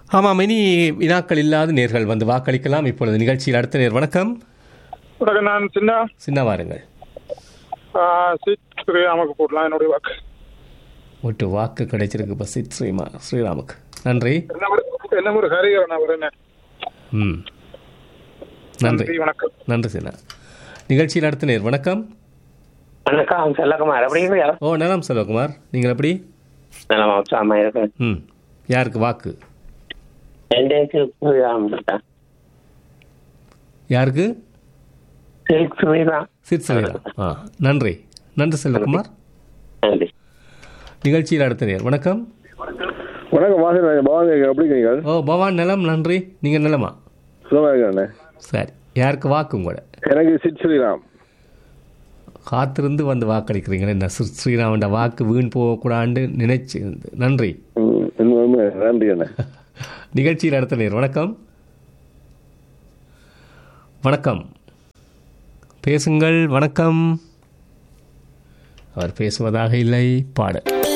ஆமாம் இனி வினாக்கள் இல்லாத நேர்கள் வந்து வாக்களிக்கலாம் இப்பொழுது நிகழ்ச்சியில் அடுத்த நேர் வணக்கம் வணக்கம் நான் சின்ன சின்ன வாருங்கள் சீட் ஸ்ரீராமுக்கு போடலாம் என்னுடைய வாக்கு ஒட்டு வாக்கு கிடைச்சிருக்கு இப்போ சித் ஸ்ரீமா ஸ்ரீராமுக்கு நன்றி என்ன ஒரு என்ன ஒரு ஹரிகரன் அவர் என்ன ம் நன்றி நன்றி வணக்கம் நன்றி சின்ன நிகழ்ச்சியில் அடுத்த நேர் வணக்கம் வணக்கம் செல்லகுமார் எப்படி இருக்கீங்க ஓ நலம் செல்வகுமார் நீங்கள் எப்படி நல்லா உற்சாகமா இருக்கு ம் யாருக்கு வாக்கு என்டேக்கு ஸ்ரீராம் இருக்கேன் யாருக்கு சில்க் ஸ்ரீராம் சித் ஸ்ரீராம் ஆ நன்றி நன்றி செல்வகுமார் நன்றி நிகழ்ச்சியில் அடுத்த நேர் வணக்கம் வணக்கம் வாசன் பவானி எப்படி இருக்கீங்க ஓ பவான் நலம் நன்றி நீங்கள் நலமா சுகமாக இருக்கண்ணே சரி யாருக்கு வாக்கு உங்களோட எனக்கு சிட் ஸ்ரீராம் காத்திருந்து வந்து வாக்களிக்கிறீங்களே என்ன ஸ்ரீ- ஸ்ரீராமண்ட வாக்கு வீண் போகக்கூடாதுன்னு நினைச்சு நன்றி ம், உண்மை நன்றி அண்ணே நிகழ்ச்சியில் அடுத்த நேர் வணக்கம் வணக்கம் பேசுங்கள் வணக்கம் அவர் பேசுவதாக இல்லை பாட